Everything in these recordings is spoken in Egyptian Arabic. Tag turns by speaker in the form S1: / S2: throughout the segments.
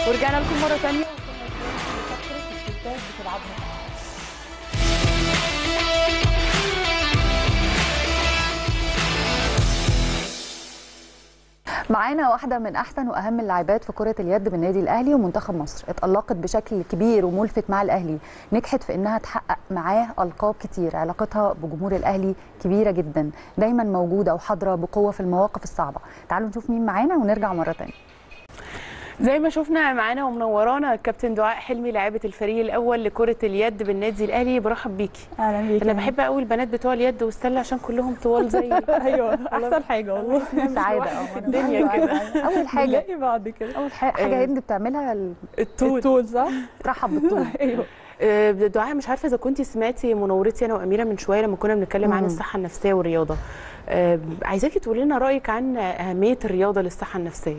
S1: ورجعنا لكم مره ثانيه بتلعبها
S2: معانا واحدة من أحسن وأهم اللاعبات في كرة اليد بالنادي الأهلي ومنتخب مصر اتألقت بشكل كبير وملفت مع الأهلي نجحت في إنها تحقق معاه ألقاب كتير علاقتها بجمهور الأهلي كبيرة جدا دايما موجودة وحاضرة بقوة في المواقف الصعبة تعالوا نشوف مين معانا ونرجع مرة تانية
S1: زي ما شفنا معانا ومنورانا الكابتن دعاء حلمي لاعبه الفريق الاول لكره اليد بالنادي الاهلي برحب بيكي
S3: اهلا بيكي
S1: انا بحب قوي البنات بتوع اليد والسله عشان كلهم طوال زي
S3: ايوه احسن حاجه والله
S2: سعادة
S1: في الدنيا كده
S2: أول حاجة
S3: نلاقي بعد كده
S2: أول حاجة حاجة هند بتعملها ال-
S1: الطول
S3: الطول صح
S2: ترحب بالطول
S3: ايوه
S1: آه، دعاء مش عارفه اذا كنتي سمعتي منورتي انا واميره من شويه لما كنا بنتكلم عن
S2: مم.
S1: الصحه النفسيه والرياضه آه، عايزاكي تقولي لنا رايك عن اهميه الرياضه للصحه النفسيه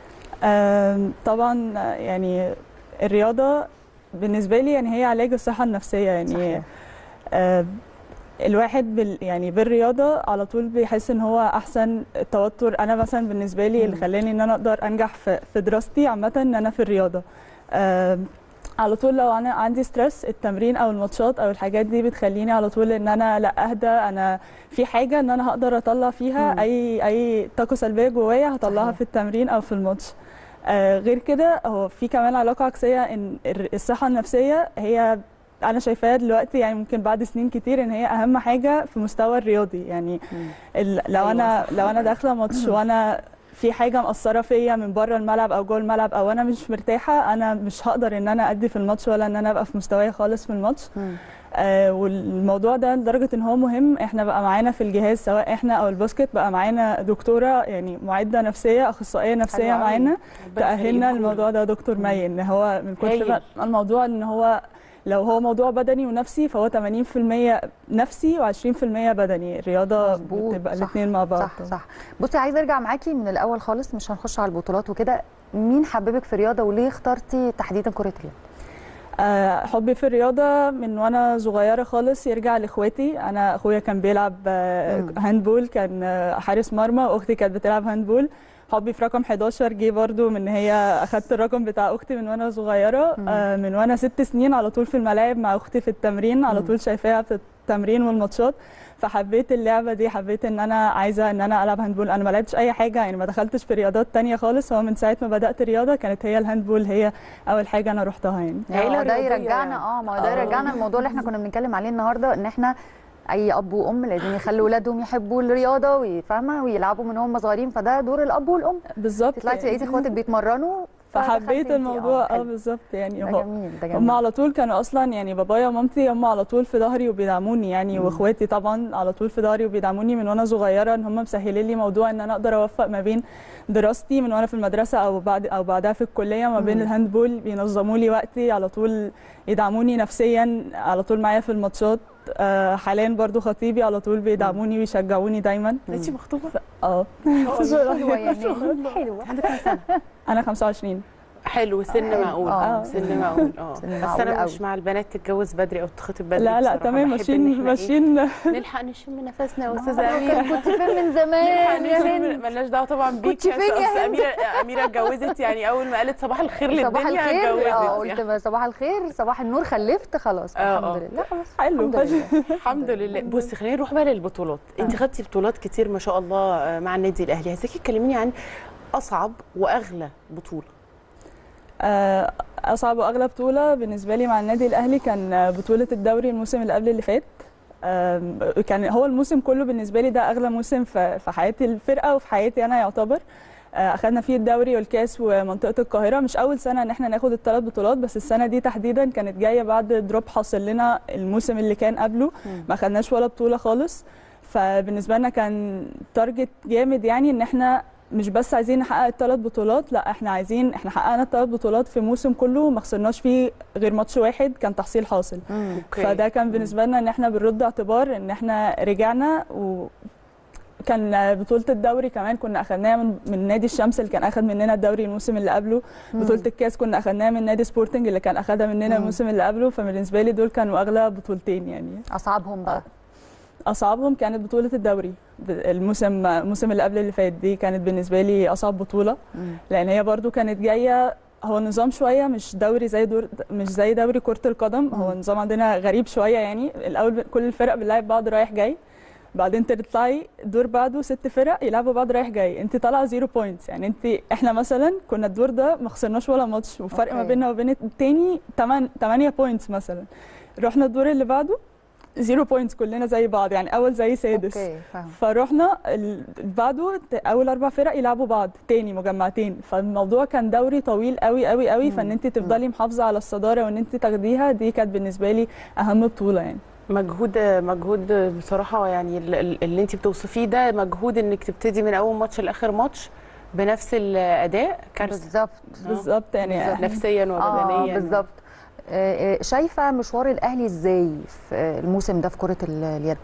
S3: آم، طبعا آه، يعني الرياضه بالنسبه لي يعني هي علاج الصحه النفسيه يعني
S2: صحيح.
S3: آه، الواحد بال يعني بالرياضه على طول بيحس ان هو احسن التوتر انا مثلا بالنسبه لي اللي
S2: مم.
S3: خلاني ان انا اقدر انجح في في دراستي عامه ان انا في الرياضه آم، على طول لو انا عندي ستريس التمرين او الماتشات او الحاجات دي بتخليني على طول ان انا لا اهدى انا في حاجه ان انا هقدر اطلع فيها
S2: مم.
S3: اي اي طاقه سلبيه جوايا هطلعها
S2: صحيح.
S3: في التمرين او في الماتش آه غير كده هو في كمان علاقه عكسيه ان الر- الصحه النفسيه هي انا شايفاها دلوقتي يعني ممكن بعد سنين كتير ان هي اهم حاجه في مستوى الرياضي يعني
S2: مم.
S3: ال- لو
S1: أيوة
S3: انا
S1: صح.
S3: لو انا داخله ماتش وانا في حاجه مأثره فيا من بره الملعب او جوه الملعب او انا مش مرتاحه انا مش هقدر ان انا ادي في الماتش ولا ان انا ابقى في مستواي خالص في الماتش
S2: مم.
S3: آه والموضوع ده لدرجه ان هو مهم احنا بقى معانا في الجهاز سواء احنا او الباسكت بقى معانا دكتوره يعني معده نفسيه اخصائيه نفسيه
S2: حلو أوي.
S3: معانا
S1: ربنا
S3: تاهلنا
S1: يخليكوا.
S3: الموضوع ده دكتور مي ان هو من كتر
S1: هايل.
S3: ما الموضوع ان هو لو هو موضوع بدني ونفسي فهو 80% نفسي و20% بدني الرياضه
S2: مظبوط،
S3: بتبقى
S2: صح،
S3: الاثنين مع بعض
S2: صح صح بصي عايزه ارجع معاكي من الاول خالص مش هنخش على البطولات وكده مين حببك في الرياضه وليه اخترتي تحديدا كره اليد
S3: آه، حبي في الرياضة من وأنا صغيرة خالص يرجع لإخواتي أنا أخويا كان بيلعب آه،
S2: مم.
S3: هاندبول كان آه، حارس مرمى وأختي كانت بتلعب هاندبول حبي في رقم 11 جه برضو من هي أخدت الرقم بتاع أختي من وأنا صغيرة
S2: مم.
S3: آه، من وأنا ست سنين على طول في الملاعب مع أختي في التمرين على
S2: مم.
S3: طول شايفاها في التمرين والماتشات فحبيت اللعبه دي حبيت ان انا عايزه ان انا العب هاندبول انا ما لعبتش اي حاجه يعني ما دخلتش في رياضات تانية خالص هو من ساعه ما بدات رياضه كانت هي الهاندبول هي اول حاجه انا رحتها يعني
S1: عيلة
S2: هو ده
S1: رياضية
S2: يرجعنا
S1: يعني.
S2: اه ما هو ده
S3: آه.
S2: يرجعنا الموضوع اللي احنا كنا بنتكلم عليه النهارده ان احنا اي اب وام لازم يخلوا اولادهم يحبوا الرياضه ويفهموا ويلعبوا من هم صغيرين فده دور الاب والام
S3: بالظبط
S2: طلعتي لقيتي اخواتك بيتمرنوا
S3: فحبيت
S2: فدخلتي انتي.
S3: الموضوع اه
S2: حلو.
S3: بالظبط يعني
S2: ده
S3: هو
S2: جميل ده
S3: هم
S2: جميل
S3: على طول كانوا اصلا يعني بابايا ومامتي هم على طول في ظهري وبيدعموني يعني
S2: مم.
S3: واخواتي طبعا على طول في ظهري وبيدعموني من وانا صغيره ان هم مسهلين لي موضوع ان انا اقدر اوفق ما بين دراستي من وانا في المدرسه او بعد او بعدها في الكليه ما بين
S2: مم.
S3: الهاندبول بينظموا لي وقتي على طول يدعموني نفسيا على طول معايا في الماتشات آه، حاليا برضو خطيبي على طول بيدعموني ويشجعوني دايما
S1: انت مخطوبه
S3: اه
S2: حلوه يعني حلوه
S1: عندك كام سنه
S3: انا 25
S1: حلو سن
S2: حلو.
S1: معقول
S2: آه.
S1: سن معقول اه
S2: سن
S1: بس
S2: معقول
S1: انا
S2: قوي.
S1: مش مع البنات تتجوز بدري او تخطب بدري
S3: لا لا
S1: بصراحة.
S3: تمام
S1: بحب إن
S3: ماشيين
S1: إحنا إيه،
S3: ماشيين
S1: نلحق نشم نفسنا يا استاذه اميره
S2: كنت فين من زمان يا
S1: نشم
S2: هند
S1: ملناش دعوه طبعا بيك
S2: كنت فين يا
S1: أصل
S2: هند؟
S1: اميره اميره اتجوزت يعني اول ما قالت صباح الخير
S2: صباح
S1: للدنيا
S2: الخير اه
S1: اتجوزت
S2: قلت
S1: يعني.
S2: بقى صباح الخير صباح النور خلفت خلاص
S1: آه، آه.
S2: الحمد لله خلاص
S3: حلو
S2: الحمد لله
S1: الحمد لله بصي خلينا نروح بقى للبطولات انت خدتي بطولات كتير ما شاء الله آه، مع النادي الاهلي عايزاكي تكلميني عن اصعب واغلى بطوله
S3: آه، اصعب واغلى بطوله بالنسبه لي مع النادي الاهلي كان آه، بطوله الدوري الموسم اللي قبل اللي فات آم، كان هو الموسم كله بالنسبه لي ده اغلى موسم في في حياه الفرقه وفي حياتي انا يعتبر آه، اخذنا فيه الدوري والكاس ومنطقه القاهره مش اول سنه ان احنا ناخد الثلاث بطولات بس السنه دي تحديدا كانت جايه بعد دروب حاصل لنا الموسم اللي كان قبله
S2: مم.
S3: ما خدناش ولا بطوله خالص فبالنسبه لنا كان تارجت جامد يعني ان احنا مش بس عايزين نحقق الثلاث بطولات لا احنا عايزين احنا حققنا الثلاث بطولات في موسم كله ما خسرناش فيه غير ماتش واحد كان تحصيل حاصل
S2: مم.
S1: اوكي
S3: فده كان بالنسبه لنا ان احنا بنرد اعتبار ان احنا رجعنا و كان بطولة الدوري كمان كنا اخدناها من, من نادي الشمس اللي كان اخد مننا الدوري الموسم اللي قبله
S2: مم.
S3: بطولة الكاس كنا اخدناها من نادي سبورتنج اللي كان اخدها مننا
S2: مم.
S3: الموسم اللي قبله فبالنسبة لي دول كانوا اغلى بطولتين يعني
S2: اصعبهم بقى
S3: اصعبهم كانت بطوله الدوري ب- الموسم الموسم اللي قبل اللي فات دي كانت بالنسبه لي اصعب بطوله
S2: مم.
S3: لان هي برضو كانت جايه هو النظام شويه مش دوري زي دور مش زي دوري كره القدم هو النظام عندنا غريب شويه يعني الاول كل الفرق بنلعب بعض رايح جاي بعدين تطلعي الدور بعده ست فرق يلعبوا بعض رايح جاي انت طالعه زيرو بوينتس يعني انت احنا مثلا كنا الدور ده ما خسرناش ولا ماتش وفرق ما
S2: أوكي.
S3: بيننا وبين التاني 8 8 بوينتس مثلا رحنا الدور اللي بعده زيرو بوينتس كلنا زي بعض يعني اول زي سادس
S2: اوكي فاهم
S3: فروحنا ال- بعده ت- اول اربع فرق يلعبوا بعض تاني مجمعتين فالموضوع كان دوري طويل قوي قوي قوي فان انت تفضلي محافظه على الصداره وان انت تاخديها دي كانت بالنسبه لي اهم بطوله يعني
S1: مجهود مجهود بصراحه يعني ال- ال- اللي انت بتوصفيه ده مجهود انك تبتدي من اول ماتش لاخر ماتش بنفس الاداء كارثه
S2: بالظبط
S3: بالظبط يعني
S2: بالظبط.
S1: نفسيا
S2: اه
S1: وبدنيا
S2: بالظبط آه، آه، شايفه مشوار الاهلي ازاي في آه، الموسم ده في كره ال- اليد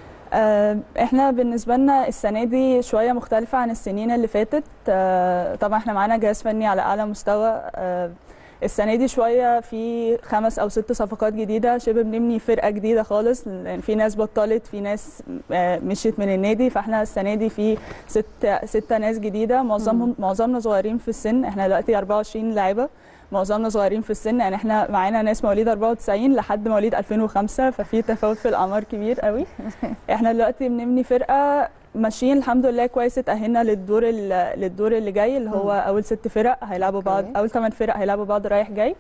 S3: آه، احنا بالنسبه لنا السنه دي شويه مختلفه عن السنين اللي فاتت آه، طبعا احنا معانا جهاز فني على اعلى مستوى آه، السنه دي شويه في خمس او ست صفقات جديده شبه بنبني فرقه جديده خالص لان في ناس بطلت في ناس آه، مشيت من النادي فاحنا السنه دي في ست ستة ناس جديده معظمهم معظمنا صغيرين في السن احنا دلوقتي 24 لاعبه معظمنا صغيرين في السن يعني احنا معانا ناس مواليد 94 لحد مواليد 2005 ففي تفاوت في الاعمار كبير قوي احنا دلوقتي بنبني فرقه ماشيين الحمد لله كويس اتاهلنا للدور ال- للدور اللي جاي اللي هو اول ست فرق هيلعبوا بعض
S2: أوكي.
S3: اول ثمان فرق هيلعبوا بعض رايح جاي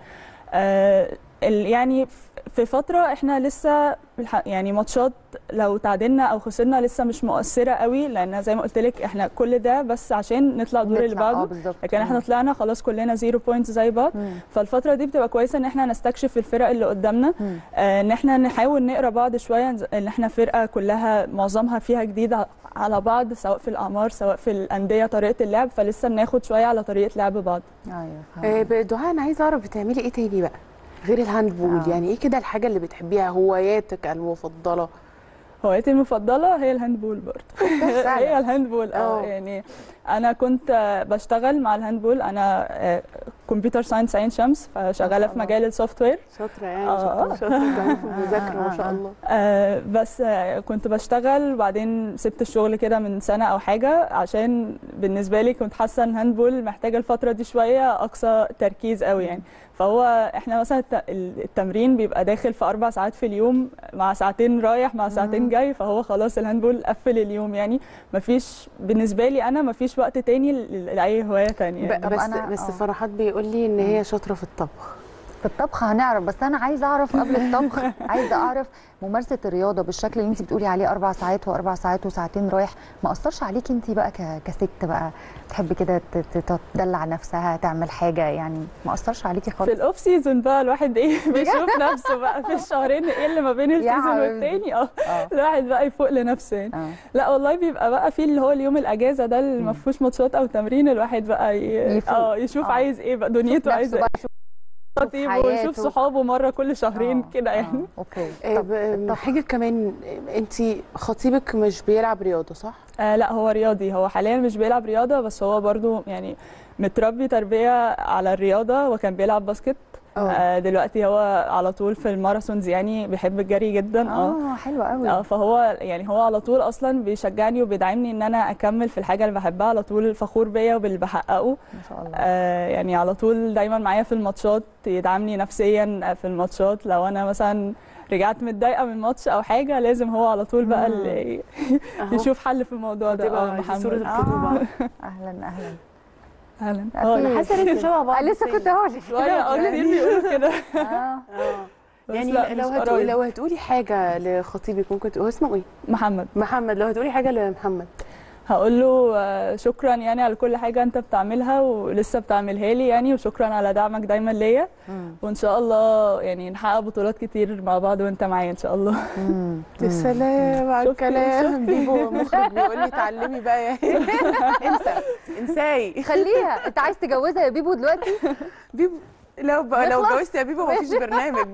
S3: آه ال- يعني في فتره احنا لسه الح- يعني ماتشات لو تعادلنا او خسرنا لسه مش مؤثره قوي لان زي ما قلت لك احنا كل ده بس عشان نطلع الدور اللي
S2: نطلع، اه
S3: بعده
S2: بالظبط
S3: لكن احنا طلعنا خلاص كلنا زيرو بوينتس زي بعض
S2: مم.
S3: فالفتره دي بتبقى كويسه ان احنا نستكشف الفرق اللي قدامنا
S2: مم.
S3: آه، ان احنا نحاول نقرا بعض شويه نز- ان احنا فرقه كلها معظمها فيها جديد ع- على بعض سواء في الاعمار سواء في الانديه طريقه اللعب فلسه بناخد شويه على طريقه لعب بعض
S2: ايوه
S1: آه،
S2: فاهمة.
S1: دعاء انا عايزه اعرف بتعملي ايه تاني بقى غير الهاندبول
S2: آه.
S1: يعني ايه كده الحاجه اللي بتحبيها هواياتك المفضله
S3: هوايتي المفضله هي الهاندبول برضه
S2: فعلا.
S3: هي الهاندبول اه
S1: آه.
S3: يعني انا كنت آه، بشتغل مع الهاندبول انا كمبيوتر ساينس عين شمس فشغاله في
S2: الله.
S3: مجال السوفت وير
S1: شاطره يعني
S3: آه.
S1: شاطره شاطره كمان في المذاكره ما شاء الله
S3: آه بس آه كنت بشتغل وبعدين سبت الشغل كده من سنة أو حاجة عشان بالنسبة لي كنت حاسة إن هاندبول محتاجة الفترة دي شوية أقصى تركيز قوي يعني فهو إحنا مثلا الت- التمرين بيبقى داخل في أربع ساعات في اليوم مع ساعتين رايح مع ساعتين جاي فهو خلاص الهاندبول قفل اليوم يعني مفيش بالنسبة لي أنا مفيش وقت تاني ل- لأي هواية تانية يعني.
S1: ب-
S2: طب
S1: بس
S2: أنا-
S1: بس
S2: آه.
S1: فرحات بيقول لي ان هي شاطره في الطبخ
S2: في الطبخ هنعرف بس انا عايزه اعرف قبل الطبخ عايزه اعرف ممارسه الرياضه بالشكل اللي انت بتقولي عليه اربع ساعات واربع ساعات وساعتين رايح ما اثرش عليكي انت بقى ك- كست بقى تحبي كده ت- ت- تدلع نفسها تعمل حاجه يعني ما اثرش عليكي
S3: في
S2: خالص
S3: الاوف سيزون بقى الواحد ايه بيشوف نفسه بقى في الشهرين ايه اللي ما بين السيزون
S2: حبيبتي.
S3: والتاني اه
S2: اه
S3: الواحد بقى يفوق لنفسه يعني
S2: اه
S3: لا والله بيبقى بقى في اللي هو اليوم الاجازه ده اللي ما فيهوش ماتشات او تمرين الواحد بقى ي...
S2: يفوق.
S3: اه يشوف
S2: آه.
S3: عايز ايه بقى دنيته عايز
S2: نفسه
S3: ايه
S2: بقى يشوف
S3: خطيبه
S2: حياته.
S3: ويشوف صحابه مره كل شهرين
S2: آه،
S3: كده
S2: آه،
S3: يعني
S2: اوكي
S1: آه،
S2: طب
S1: ب-
S2: الطبخ.
S1: حاجه كمان انت خطيبك مش بيلعب رياضه صح
S3: آه لا هو رياضي هو حاليا مش بيلعب رياضه بس هو برضو يعني متربي تربيه على الرياضه وكان بيلعب باسكت
S1: اه
S3: آه دلوقتي هو على طول في الماراثونز يعني بيحب الجري جدا
S2: اه حلو قوي
S3: اه فهو يعني هو على طول اصلا بيشجعني وبيدعمني ان انا اكمل في الحاجه اللي بحبها على طول فخور بيا وباللي بحققه
S2: ما شاء الله
S3: آه يعني على طول دايما معايا في الماتشات يدعمني نفسيا في الماتشات لو انا مثلا رجعت متضايقه من ماتش او حاجه لازم هو على طول بقى
S2: مم.
S3: اللي
S1: أهو.
S3: يشوف حل في الموضوع ده
S1: تبقى
S3: اه
S1: دي صوره
S3: محمد
S1: الخطوبه
S2: اهلا اهلا
S3: اهلا
S2: أكيد.
S3: اه
S1: انا حاسه ان انتوا شبه بعض
S2: آه، لسه كنت هقول لك
S3: شويه اه كتير بيقولوا كده
S2: اه
S1: اه
S3: بس
S1: يعني
S3: لا،
S1: لو
S3: مش
S1: هتقولي
S3: قرايب.
S1: لو هتقولي حاجه لخطيبك ممكن تقول هو اسمه ايه
S3: محمد
S1: محمد لو هتقولي حاجه لمحمد
S3: هقول له آه، شكرا يعني على كل حاجه انت بتعملها ولسه بتعملها لي يعني وشكرا على دعمك دايما ليا
S2: مم.
S3: وان شاء الله يعني نحقق بطولات كتير مع بعض وانت معايا ان شاء الله
S2: مم.
S1: يا سلام على
S3: شفتي-
S1: الكلام بيبو مخرج بيقول لي اتعلمي بقى يا انسى انساي
S2: خليها انت عايز تجوزها يا بيبو دلوقتي
S1: بيبو لو بقى لو
S2: نخلص؟
S1: اتجوزت يا بيبو مفيش برنامج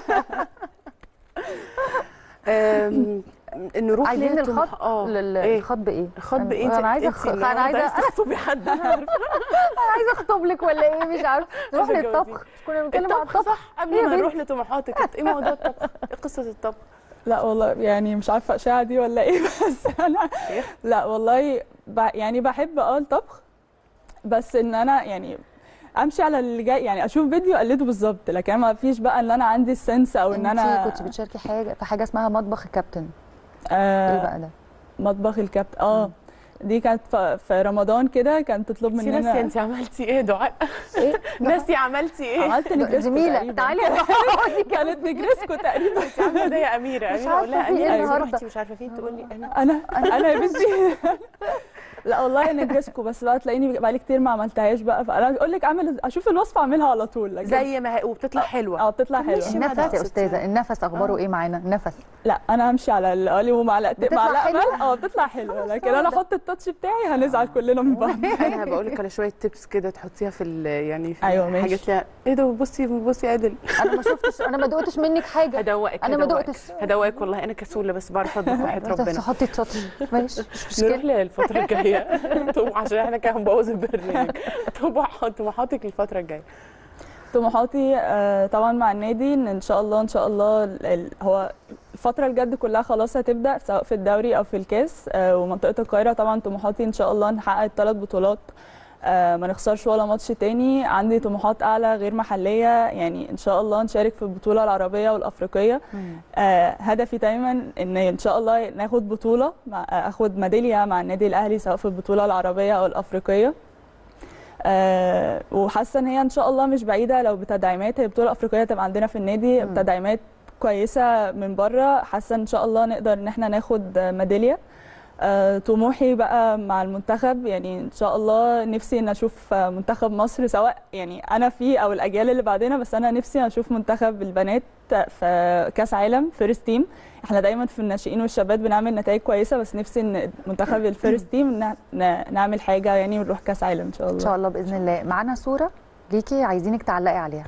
S1: أم، نروح
S2: عايزين
S1: للطموح-
S2: الخط
S1: اه
S2: لل-
S1: إيه؟
S2: الخطب ايه
S1: الخطب ايه
S2: انا عايزه أخ... انا عايزه
S1: عايزه تخطبي حد انا عارفه
S2: عايزه اخطب لك ولا ايه مش عارفه نروح
S1: عايزة
S2: للطبخ مش كنا بنتكلم عن
S1: الطبخ
S2: الطبخ
S1: صح قبل
S2: يا
S1: ما
S2: بنت.
S1: نروح لطموحاتك كانت ايه موضوع الطبخ؟ ايه قصه الطبخ؟
S3: لا والله يعني مش عارفه اشاعه دي ولا ايه بس انا لا والله ب... يعني بحب اه الطبخ بس ان انا يعني امشي على اللي جاي يعني اشوف فيديو اقلده بالظبط لكن ما فيش بقى ان انا عندي السنس او ان
S2: انت
S3: انا
S2: كنت بتشاركي حاجه في حاجه اسمها مطبخ الكابتن
S3: آه
S2: ايه بقى ده
S3: مطبخ الكابتن اه دي كانت ف- في رمضان كده كانت تطلب
S1: انت ناسي
S3: مننا
S1: انت عملتي ايه دعاء
S2: ايه
S1: ناسي عملتي ايه
S3: عملت نجرسكو
S2: زميله
S3: تقريباً.
S2: تعالي
S3: كانت نجرسكو تقريبا
S1: انت عامله زي اميره
S2: مش
S1: اميره اقول لها
S2: عارفة في ايه
S1: اميره
S2: النهاردة؟
S1: رحتي مش عارفه فين تقول لي انا
S3: انا انا يا بنتي لا والله نجرسكو بس بقى تلاقيني بقالي كتير ما عملتهاش بقى فانا اقول لك اعمل اشوف الوصفه اعملها على طول لكن
S1: زي ما هي وبتطلع حلوه
S3: اه بتطلع حلوه
S1: ماشي. مع
S2: النفس يا
S1: نفسك
S2: استاذه
S1: يعني.
S2: النفس اخباره
S1: آه.
S2: ايه معانا النفس
S3: لا انا همشي على القلي ومعلقتين
S2: بتطلع
S3: معلقه
S2: حلوة؟
S3: ملح اه بتطلع حلوه لكن انا احط التاتش بتاعي هنزعل كلنا من بعض
S1: انا بقول لك على شويه تيبس كده تحطيها في ال- يعني في
S3: أيوة، ماشي.
S1: حاجات ليها ايه ده بصي بصي عادل
S2: انا ما شفتش انا ما دقتش منك حاجه
S1: هدوقك
S2: أنا ما
S1: هدوقك.
S2: دقتش.
S1: هدوقك والله انا كسوله بس بعرف اطبخ وحياه ربنا
S2: حطي تاتش ماشي مش مشكله
S1: نروح للفتره الجايه طب عشان احنا كده هنبوظ البرنامج طموح طموحاتك للفتره الجايه
S3: طموحاتي آه، طبعا مع النادي ان ان شاء الله ان شاء الله ال- ال- هو الفتره الجد كلها خلاص هتبدا سواء في الدوري او في الكاس آه، ومنطقه القاهره طبعا طموحاتي ان شاء الله نحقق الثلاث بطولات آه، ما نخسرش ولا ماتش تاني عندي طموحات اعلى غير محليه يعني ان شاء الله نشارك في البطوله العربيه والافريقيه آه، هدفي دايما ان ان شاء الله ناخد بطوله مع آه، اخد ميداليه مع النادي الاهلي سواء في البطوله العربيه او الافريقيه آه، وحاسه ان هي ان شاء الله مش بعيده لو بتدعيمات هي البطوله الافريقيه تبقى عندنا في النادي
S2: مم.
S3: بتدعيمات كويسه من بره حاسه ان شاء الله نقدر ان احنا ناخد آه، ميداليه آه، طموحي بقى مع المنتخب يعني ان شاء الله نفسي ان اشوف آه، منتخب مصر سواء يعني انا فيه او الاجيال اللي بعدنا بس انا نفسي اشوف منتخب البنات في كاس عالم فيرست تيم احنا دايما في الناشئين والشباب بنعمل نتائج كويسه بس نفسي ان منتخب الفيرست تيم ن- ن- نعمل حاجه يعني ونروح كاس عالم ان شاء الله
S2: ان شاء الله باذن الله معانا صوره ليكي عايزينك تعلقي عليها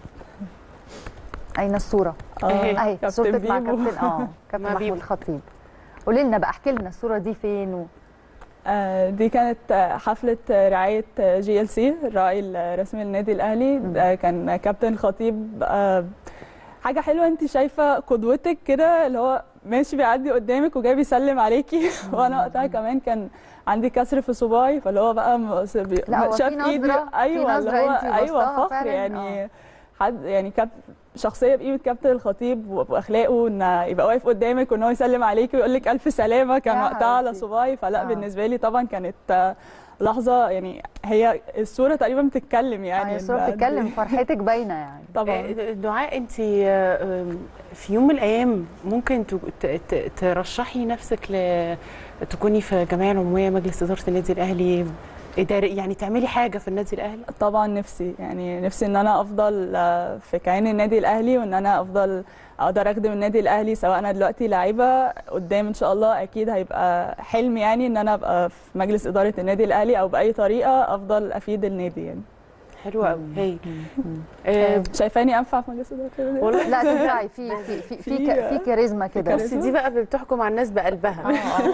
S2: اين الصوره
S3: آه،
S2: اهي
S3: كابتن
S2: صورتك مع
S3: بيبو.
S2: كابتن اه كابتن
S1: مع
S2: محمود
S1: بيبو.
S2: الخطيب قولي لنا بقى احكي لنا الصوره دي فين و...
S3: آه، دي كانت آه، حفلة آه، رعاية جي ال سي الراعي الرسمي للنادي الأهلي ده كان كابتن الخطيب آه، حاجة حلوة انت شايفة قدوتك كده اللي هو ماشي بيعدي قدامك وجاي بيسلم عليكي وانا وقتها كمان كان عندي كسر في صباعي فاللي هو بقى م- بي-
S2: لا، هو في
S3: شاف ايدي
S2: نظرة- في
S3: ايوه اللي
S2: نظرة
S3: هو
S2: انتي
S3: ايوه
S2: بصاها
S3: فخر
S2: فعلاً،
S3: يعني حد يعني كاب شخصيه بقيمه كابتن الخطيب واخلاقه ان يبقى واقف قدامك وان هو يسلم عليكي ويقول لك الف سلامه كان
S2: يا
S3: وقتها على
S2: حبيبتي.
S3: صباعي فلا
S2: آه.
S3: بالنسبه لي طبعا كانت آه، لحظه يعني هي الصوره تقريبا بتتكلم يعني
S2: يعني الصوره
S3: إن-
S2: بتتكلم فرحتك باينه يعني
S3: طبعا
S1: آه، دعاء انت آه، آم، في يوم من الايام ممكن ت- ت- ت- ترشحي نفسك ل تكوني في جمعيه عموميه مجلس اداره النادي الاهلي اداري يعني تعملي حاجه في النادي الاهلي
S3: طبعا نفسي يعني نفسي ان انا افضل آه، في كيان النادي الاهلي وان انا افضل اقدر اخدم النادي الاهلي سواء انا دلوقتي لعيبه قدام ان شاء الله اكيد هيبقى حلم يعني ان انا ابقى في مجلس اداره النادي الاهلي او باي طريقه افضل افيد النادي يعني
S1: حلوه قوي هي آه،
S3: شايفاني انفع في مجلس اداره النادي
S1: والله
S2: لا تنفعي في في في في,
S3: في-
S2: ك- في كاريزما كده
S1: بس دي بقى بتحكم على الناس بقلبها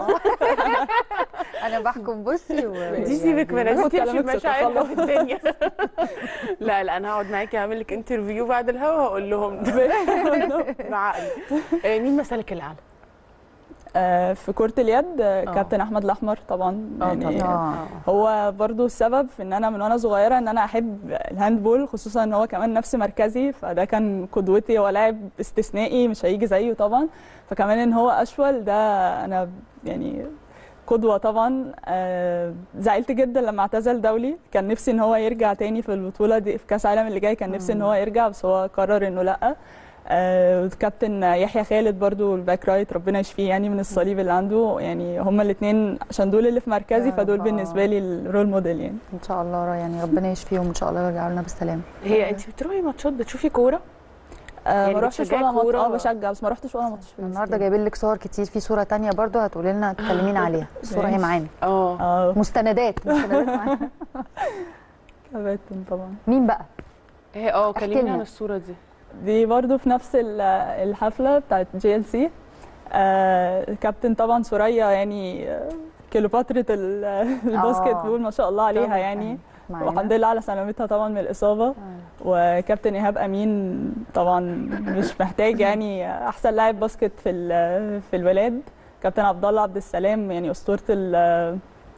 S2: انا بحكم بصي و...
S1: دي سيبك منها دي
S3: باخد
S1: تمشي
S3: كلامك
S1: بمشاعرها
S3: ثقة
S1: في الدنيا لا لا انا هقعد معاكي هعمل لك انترفيو بعد الهوا هقول لهم بعقلي آه، مين مثلك الاعلى؟
S3: آه، في كرة اليد آه، كابتن احمد الاحمر طبعا
S1: آه،
S3: يعني
S1: طبعاً.
S2: اه
S3: هو برضو السبب في ان انا من وانا صغيره ان انا احب الهاندبول خصوصا ان هو كمان نفس مركزي فده كان قدوتي هو لاعب استثنائي مش هيجي زيه طبعا فكمان ان هو اشول ده انا يعني قدوه طبعا آه، زعلت جدا لما اعتزل دولي كان نفسي ان هو يرجع تاني في البطوله دي في كاس العالم اللي جاي كان نفسي ان هو يرجع بس هو قرر انه لا آه، كابتن يحيى خالد برضو الباك رايت ربنا يشفيه يعني من الصليب اللي عنده يعني هما الاثنين عشان دول اللي في مركزي
S2: يا
S3: فدول
S2: رب.
S3: بالنسبه لي الرول موديل يعني
S2: ان شاء الله يعني ربنا يشفيهم ان شاء الله ويرجعوا لنا بالسلامه
S1: هي انت بتروحي ماتشات بتشوفي كوره؟
S3: آه
S1: يعني
S3: ما رحتش
S1: بتشجعي
S3: ولا ماتش
S1: كورة؟
S3: اه بشجع بس ما رحتش ولا ماتش في
S2: النهارده
S3: الاستاد.
S2: جايبين لك صور كتير في صوره تانية برضو هتقولي لنا تكلمينا عليها الصوره هي
S3: ماشي.
S2: معانا
S1: اه
S3: اه
S2: مستندات مستندات معانا
S3: كابتن طبعا
S1: مين
S2: بقى
S1: هي اه
S2: احكي
S1: كلميني
S2: لنا.
S1: عن الصوره دي
S3: دي برضو في نفس ال- الحفله بتاعت جي ال سي كابتن طبعا سوريا يعني آه، كليوباترا ال- الباسكت بول ما شاء الله عليها
S2: طبعاً
S3: يعني
S2: معانا.
S3: والحمد لله على سلامتها طبعا من الاصابه
S2: آه.
S3: وكابتن ايهاب امين طبعا مش محتاج يعني احسن لاعب باسكت في ال- في الولاد كابتن عبد الله عبد السلام يعني اسطوره ال-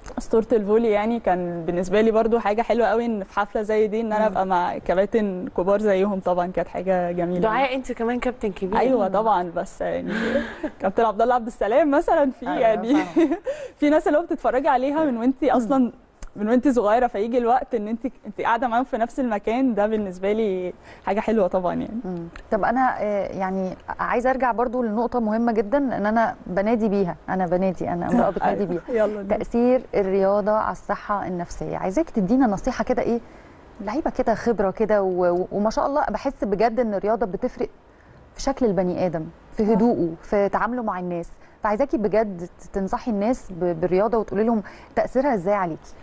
S3: اسطوره الفولي يعني كان بالنسبه لي برضو حاجه حلوه قوي ان في حفله زي دي ان انا ابقى مع كباتن كبار زيهم طبعا كانت حاجه جميله
S1: دعاء انت كمان كابتن كبير
S3: ايوه طبعا بس يعني كابتن عبد الله عبد السلام مثلا في
S2: أيوة
S3: يعني
S2: فاهمة.
S3: في ناس اللي هو بتتفرجي عليها من وانت اصلا من وانت صغيره فيجي الوقت ان انت انت قاعده معاهم في نفس المكان ده بالنسبه لي حاجه حلوه طبعا يعني
S2: مم. طب انا آه، يعني عايزه ارجع برضو لنقطه مهمه جدا ان انا بنادي بيها انا بنادي انا امراه بتنادي بيها
S3: يلا دي.
S2: تاثير الرياضه على الصحه النفسيه عايزاك تدينا نصيحه كده ايه لعيبه كده خبره كده و- و- وما شاء الله بحس بجد ان الرياضه بتفرق في شكل البني ادم في هدوءه في تعامله مع الناس فعايزاكي بجد تنصحي الناس ب- بالرياضه وتقولي لهم تاثيرها ازاي عليكي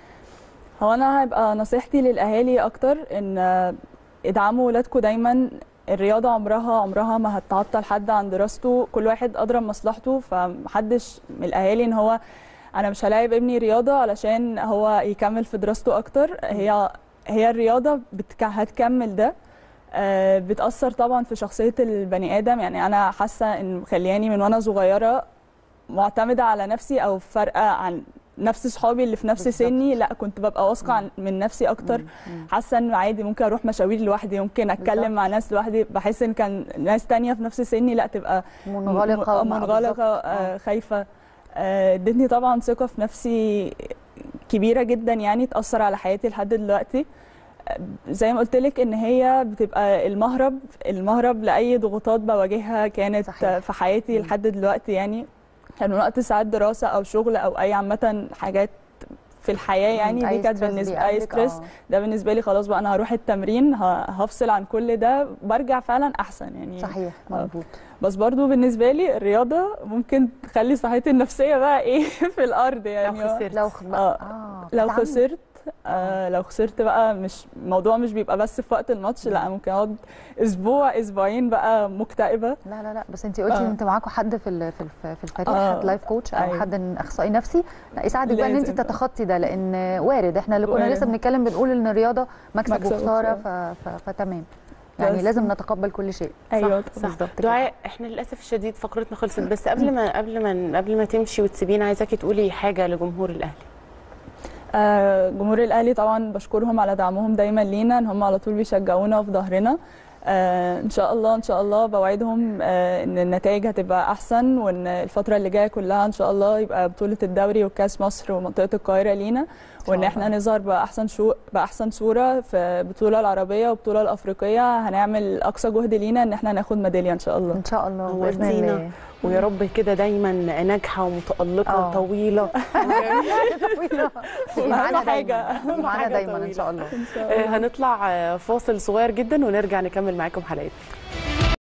S3: هو انا هيبقى نصيحتي للاهالي اكتر ان آه، ادعموا ولادكم دايما الرياضه عمرها عمرها ما هتعطل حد عن دراسته كل واحد ادرى بمصلحته فمحدش من الاهالي ان هو انا مش هلاعب ابني رياضه علشان هو يكمل في دراسته اكتر هي هي الرياضه بتك... هتكمل ده آه، بتاثر طبعا في شخصيه البني ادم يعني انا حاسه ان مخلياني من وانا صغيره معتمده على نفسي او فارقه عن نفس صحابي اللي في نفس
S2: بالظبط.
S3: سني لا كنت ببقى واثقه عن- من نفسي اكتر حاسه انه عادي ممكن اروح مشاوير لوحدي ممكن اتكلم
S2: بالظبط.
S3: مع ناس لوحدي بحس ان كان ناس تانية في نفس سني لا تبقى
S2: منغلقه
S3: م-
S2: مع-
S3: منغلقه
S2: بالظبط.
S3: آه، خايفه آه، ادتني طبعا ثقه في نفسي كبيره جدا يعني تاثر على حياتي لحد دلوقتي آه، زي ما قلت لك ان هي بتبقى المهرب المهرب لاي ضغوطات بواجهها كانت
S2: صحيح.
S3: في حياتي
S2: مم.
S3: لحد دلوقتي يعني كان من وقت ساعات دراسه او شغل او اي عامه حاجات في الحياه يعني
S2: أي
S3: دي كانت
S2: ستريس
S3: بالنسبه اي
S2: بيقابلك،
S3: ستريس
S2: آه.
S3: ده بالنسبه لي خلاص بقى انا هروح التمرين ه- هفصل عن كل ده برجع فعلا احسن يعني
S2: صحيح مظبوط
S3: بس برضو بالنسبه لي الرياضه ممكن تخلي صحتي النفسيه بقى ايه في الارض يعني
S1: لو خسرت
S2: لو خ...
S3: آه.
S2: آه.
S3: لو
S2: بتتعاملي-
S3: خسرت آه لو خسرت بقى مش الموضوع مش بيبقى بس في وقت الماتش لا ممكن اقعد اسبوع اسبوعين بقى مكتئبه
S2: لا لا لا بس انت قلتي
S3: آه.
S2: ان انت معاكم حد في ال- في الف- في الفريق
S3: آه.
S2: حد لايف كوتش او
S3: أيوة.
S2: حد اخصائي نفسي لا يساعدك بقى ان انت
S3: لازم.
S2: تتخطي ده لان وارد احنا اللي كنا
S3: وارد.
S2: لسه بنتكلم بنقول ان الرياضه مكسب,
S3: مكسب
S2: وخساره
S3: وخسارة.
S2: ف... ف... فتمام يعني
S3: بس.
S2: لازم نتقبل كل شيء
S3: ايوه
S1: صح
S2: بالظبط كده.
S1: دعاء احنا للاسف الشديد فقرتنا خلصت بس قبل ما قبل ما قبل ما تمشي وتسيبينا عايزاكي تقولي حاجه لجمهور الاهلي
S3: آه، جمهور الاهلي طبعا بشكرهم على دعمهم دايما لينا ان هم على طول بيشجعونا في ظهرنا آه، ان شاء الله ان شاء الله بوعدهم آه، ان النتائج هتبقى احسن وان الفتره اللي جايه كلها ان شاء الله يبقى بطوله الدوري وكاس مصر ومنطقه القاهره لينا وان احنا نظهر باحسن شو باحسن صوره في البطوله العربيه والبطوله الافريقيه هنعمل اقصى جهد لينا ان احنا ناخد ميداليه ان شاء الله
S2: ان شاء الله باذن
S1: نورتينا.
S2: الله
S1: ويا رب كده دايما ناجحه ومتالقه
S2: آه.
S1: وطويله
S2: طويلة. معانا
S3: أهم حاجة.
S2: دايما
S1: أهم
S2: معانا
S1: حاجة
S2: دايما ان
S1: طويلة.
S2: شاء الله
S3: ان شاء الله
S1: آه، هنطلع آه، فاصل صغير جدا ونرجع نكمل معاكم حلقتنا